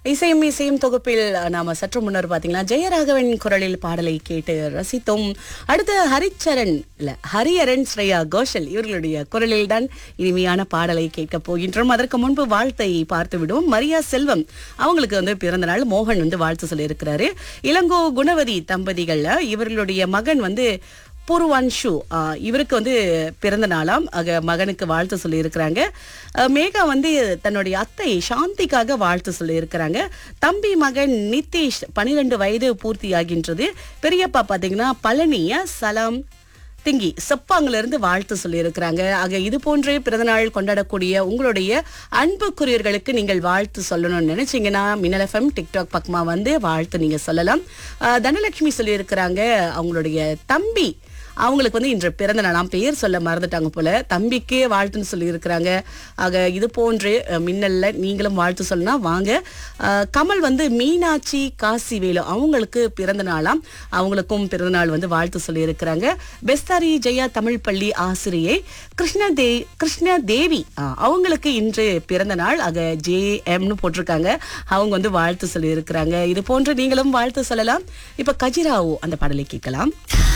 இசையும் இசையும் தொகுப்பில் நாம சற்று முன்னர் பாத்தீங்கன்னா ஜெயராகவன் குரலில் பாடலை கேட்டு ரசித்தோம் அடுத்து ஹரிச்சரன் இல்ல ஹரியரன் ஸ்ரேயா கோஷல் இவர்களுடைய குரலில் தான் இனிமையான பாடலை கேட்க போகின்றோம் அதற்கு முன்பு வாழ்த்தை பார்த்து விடுவோம் மரியா செல்வம் அவங்களுக்கு வந்து பிறந்த நாள் மோகன் வந்து வாழ்த்து சொல்லியிருக்கிறாரு இளங்கோ குணவதி தம்பதிகள்ல இவர்களுடைய மகன் வந்து பூர்வான்ஷு ஆ, இவருக்கு வந்து பிறந்த நாளாம் ஆக மகனுக்கு வாழ்த்து சொல்லி இருக்கிறாங்க மேகா வந்து தன்னுடைய அத்தை சாந்திக்காக வாழ்த்து சொல்லி இருக்கிறாங்க தம்பி மகன் நிதிஷ் பனிரெண்டு வயது பூர்த்தியாகின்றது பெரியப்பா பாத்தீங்கன்னா பழனிய சலாம் திங்கி செப்பாங்கல இருந்து வாழ்த்து சொல்லியிருக்கிறாங்க ஆக இது போன்றே பிறந்தநாள் கொண்டாடக்கூடிய உங்களுடைய அன்புக்குரியர்களுக்கு நீங்கள் வாழ்த்து சொல்லணும்னு நினைச்சீங்கன்னா மின்னல் எஃப்எம் டிக்டாக் பக்கமா வந்து வாழ்த்து நீங்க சொல்லலாம் ஆஹ் தனலட்சுமி சொல்லியிருக்கிறாங்க அவங்களுடைய தம்பி அவங்களுக்கு வந்து இன்று பிறந்த நாளாம் பெயர் சொல்ல மறந்துட்டாங்க போல தம்பிக்கே வாழ்த்துன்னு சொல்லி இருக்கிறாங்க ஆக இது போன்று அஹ், மின்னல்ல நீங்களும் வாழ்த்து சொல்லலாம் வாங்க அஹ், கமல் வந்து மீனாட்சி காசிவேலு அவங்களுக்கு பிறந்த நாளாம் அவங்களுக்கும் பிறந்த நாள் வந்து வாழ்த்து சொல்லி இருக்கிறாங்க பெஸ்தாரி ஜெயா தமிழ் பள்ளி ஆசிரியை கிருஷ்ண தே கிருஷ்ண தேவி அஹ், அவங்களுக்கு இன்று பிறந்த நாள் ஆக ஜே எம்னு போட்டிருக்காங்க அவங்க வந்து வாழ்த்து சொல்லி இருக்கிறாங்க இது போன்று நீங்களும் வாழ்த்து சொல்லலாம் இப்ப கஜிராவோ அந்த பாடலை கேட்கலாம்